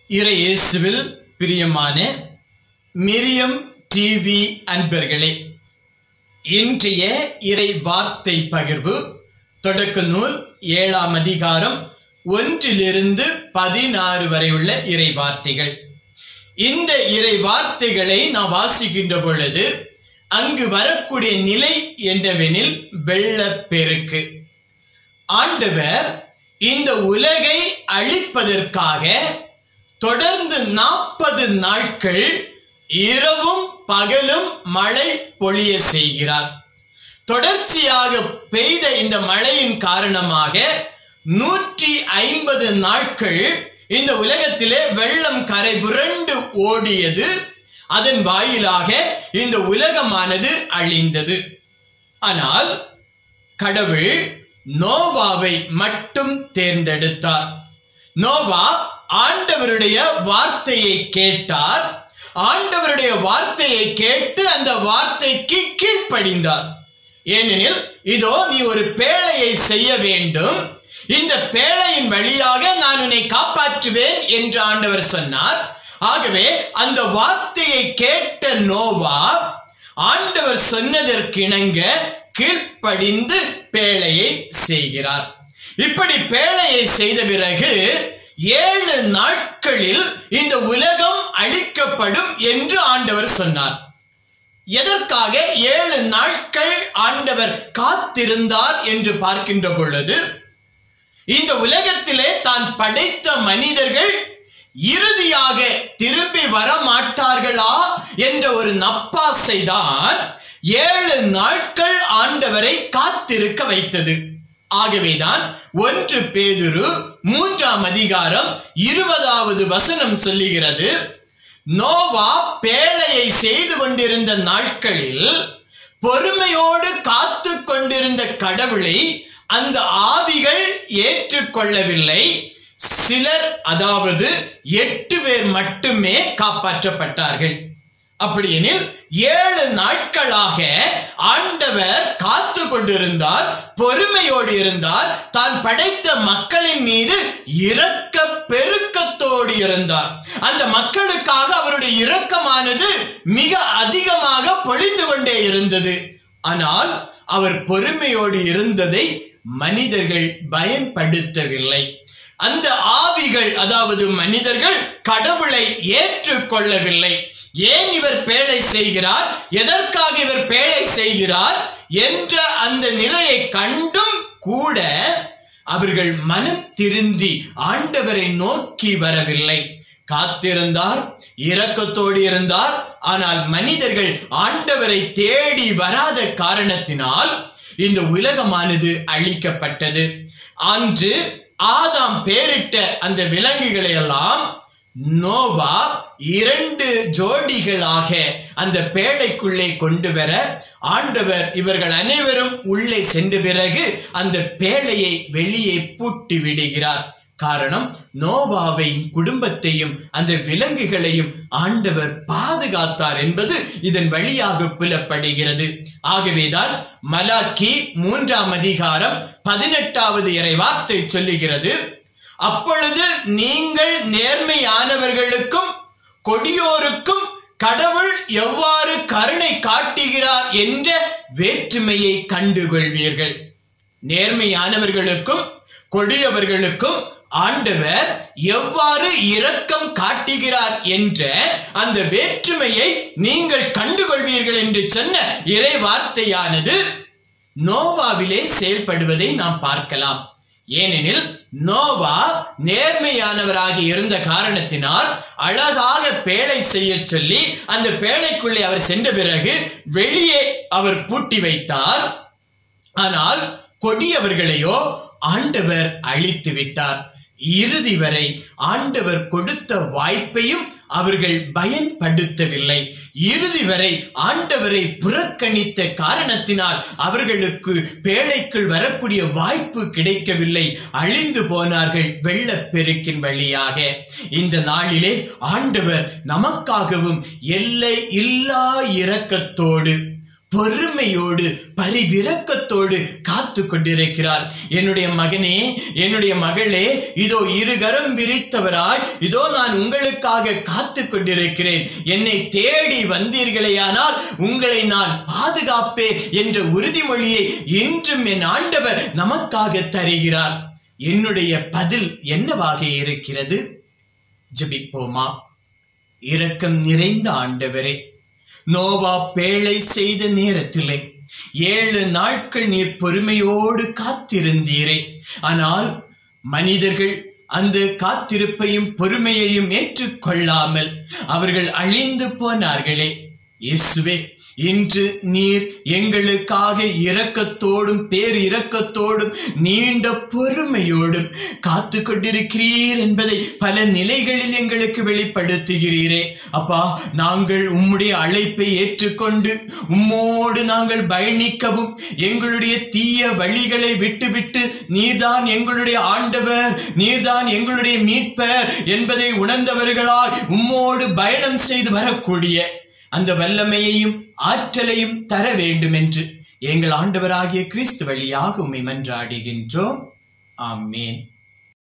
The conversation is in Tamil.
இறை இயேசுவில் பிரியமான மிரியம் டிவி அன்பர்களே இன்றைய இறை வார்த்தை பகிர்வு தொடக்க நூல் ஏழாம் அதிகாரம் ஒன்றிலிருந்து பதினாறு வரை உள்ள இறை வார்த்தைகள் இந்த இறை வார்த்தைகளை நான் வாசிக்கின்ற பொழுது அங்கு வரக்கூடிய நிலை என்னவெனில் வெள்ளப்பெருக்கு ஆண்டவர் இந்த உலகை அழிப்பதற்காக தொடர்ந்து நாற்பது நாட்கள் இரவும் பகலும் மழை பொழிய செய்கிறார் தொடர்ச்சியாக பெய்த இந்த மழையின் காரணமாக நூற்றி ஐம்பது நாட்கள் இந்த உலகத்திலே வெள்ளம் கரை புரண்டு ஓடியது அதன் வாயிலாக இந்த உலகமானது அழிந்தது ஆனால் கடவுள் நோவாவை மட்டும் தேர்ந்தெடுத்தார் நோவா ஆண்டவருடைய வார்த்தையை கேட்டார் ஆண்டவருடைய வார்த்தையை கேட்டு அந்த வார்த்தைக்கு கீழ்ப்படிந்தார் ஏனெனில் இதோ நீ ஒரு பேழையை செய்ய வேண்டும் இந்த பேழையின் வழியாக நான் உன்னை காப்பாற்றுவேன் என்று ஆண்டவர் சொன்னார் ஆகவே அந்த வார்த்தையை கேட்ட நோவா ஆண்டவர் சொன்னதற்கிணங்க கீழ்ப்படிந்து பேழையை செய்கிறார் இப்படி பேழையை செய்த பிறகு ஏழு நாட்களில் இந்த உலகம் அழிக்கப்படும் என்று ஆண்டவர் சொன்னார் எதற்காக ஏழு நாட்கள் ஆண்டவர் காத்திருந்தார் என்று பார்க்கின்ற பொழுது இந்த உலகத்திலே தான் படைத்த மனிதர்கள் இறுதியாக திரும்பி வர மாட்டார்களா என்ற ஒரு நப்பாசை தான் ஏழு நாட்கள் ஆண்டவரை காத்திருக்க வைத்தது ஆகவேதான் ஒன்று பேதுரு மூன்றாம் அதிகாரம் இருபதாவது வசனம் சொல்லுகிறது நோவா பேழையை செய்து கொண்டிருந்த நாட்களில் பொறுமையோடு காத்து கொண்டிருந்த கடவுளை அந்த ஆவிகள் ஏற்றுக்கொள்ளவில்லை சிலர் அதாவது எட்டு பேர் மட்டுமே காப்பாற்றப்பட்டார்கள் அப்படியெனில் ஏழு நாட்களாக ஆண்டவர் காத்து கொண்டிருந்தார் பொறுமையோடு இருந்தார் தான் படைத்த மக்களின் மீது இரக்க பெருக்கத்தோடு இருந்தார் அந்த மக்களுக்காக அவருடைய இரக்கமானது மிக அதிகமாக பொழிந்து கொண்டே இருந்தது ஆனால் அவர் பொறுமையோடு இருந்ததை மனிதர்கள் பயன்படுத்தவில்லை அந்த ஆவிகள் அதாவது மனிதர்கள் கடவுளை ஏற்றுக்கொள்ளவில்லை ஏன் இவர் பேழை செய்கிறார் எதற்காக இவர் பேழை செய்கிறார் என்ற அந்த நிலையை கண்டும் கூட அவர்கள் மனம் திருந்தி ஆண்டவரை நோக்கி வரவில்லை காத்திருந்தார் இரக்கத்தோடு இருந்தார் ஆனால் மனிதர்கள் ஆண்டவரை தேடி வராத காரணத்தினால் இந்த உலகமானது அழிக்கப்பட்டது அன்று ஆதாம் பேரிட்ட அந்த விலங்குகளை எல்லாம் நோவா இரண்டு ஜோடிகளாக அந்த பேழைக்குள்ளே கொண்டு வர ஆண்டவர் இவர்கள் அனைவரும் உள்ளே சென்ற பிறகு அந்த பேழையை வெளியே பூட்டி விடுகிறார் காரணம் நோவாவையும் குடும்பத்தையும் அந்த விலங்குகளையும் ஆண்டவர் பாதுகாத்தார் என்பது இதன் வழியாக புலப்படுகிறது ஆகவேதான் மலாக்கி மூன்றாம் அதிகாரம் பதினெட்டாவது இறை வார்த்தை சொல்லுகிறது அப்பொழுது நீங்கள் நேர்மையானவர்களுக்கும் கொடியோருக்கும் கடவுள் எவ்வாறு கருணை காட்டுகிறார் என்ற வேற்றுமையை கண்டுகொள்வீர்கள் நேர்மையானவர்களுக்கும் கொடியவர்களுக்கும் ஆண்டவர் எவ்வாறு இரக்கம் காட்டுகிறார் என்ற அந்த வேற்றுமையை நீங்கள் கண்டுகொள்வீர்கள் என்று சொன்ன இறை வார்த்தையானது நோவாவிலே செயல்படுவதை நாம் பார்க்கலாம் ஏனெனில் நோவா நேர்மையானவராக இருந்த காரணத்தினால் அழகாக பேழை செய்ய சொல்லி அந்த பேழைக்குள்ளே அவர் சென்ற பிறகு வெளியே அவர் பூட்டி வைத்தார் ஆனால் கொடியவர்களையோ ஆண்டவர் அழித்து விட்டார் இறுதி வரை ஆண்டவர் கொடுத்த வாய்ப்பையும் அவர்கள் பயன்படுத்தவில்லை இறுதி வரை ஆண்டவரை புறக்கணித்த காரணத்தினால் அவர்களுக்கு பேழைக்குள் வரக்கூடிய வாய்ப்பு கிடைக்கவில்லை அழிந்து போனார்கள் வெள்ளப்பெருக்கின் வழியாக இந்த நாளிலே ஆண்டவர் நமக்காகவும் எல்லை இல்லா இரக்கத்தோடு பொறுமையோடு பரிவிரக்கத்தோடு காத்து கொண்டிருக்கிறார் என்னுடைய மகனே என்னுடைய மகளே இதோ இருகரம் விரித்தவராய் இதோ நான் உங்களுக்காக காத்து கொண்டிருக்கிறேன் என்னை தேடி வந்தீர்களேயானால் உங்களை நான் பாதுகாப்பேன் என்ற உறுதிமொழியை இன்றும் என் ஆண்டவர் நமக்காக தருகிறார் என்னுடைய பதில் என்னவாக இருக்கிறது ஜெபிப்போமா இரக்கம் நிறைந்த ஆண்டவரே நோவா பேழை செய்த நேரத்திலே ஏழு நாட்கள் நீர் பொறுமையோடு காத்திருந்தீரே ஆனால் மனிதர்கள் அந்த காத்திருப்பையும் பொறுமையையும் ஏற்றுக்கொள்ளாமல் அவர்கள் அழிந்து போனார்களே இயேசுவே இன்று நீர் எங்களுக்காக இரக்கத்தோடும் பேர் இரக்கத்தோடும் நீண்ட பொறுமையோடும் காத்து கொண்டிருக்கிறீர் என்பதை பல நிலைகளில் எங்களுக்கு வெளிப்படுத்துகிறீரே அப்பா நாங்கள் உம்முடைய அழைப்பை ஏற்றுக்கொண்டு உம்மோடு நாங்கள் பயணிக்கவும் எங்களுடைய தீய வழிகளை விட்டுவிட்டு நீர்தான் எங்களுடைய ஆண்டவர் நீர்தான் எங்களுடைய மீட்பர் என்பதை உணர்ந்தவர்களாய் உம்மோடு பயணம் செய்து வரக்கூடிய அந்த வல்லமையையும் ஆற்றலையும் தர வேண்டும் என்று எங்கள் ஆண்டவராகிய கிறிஸ்து வழியாக உம்மை மன்றாடுகின்றோம் ஆமேன்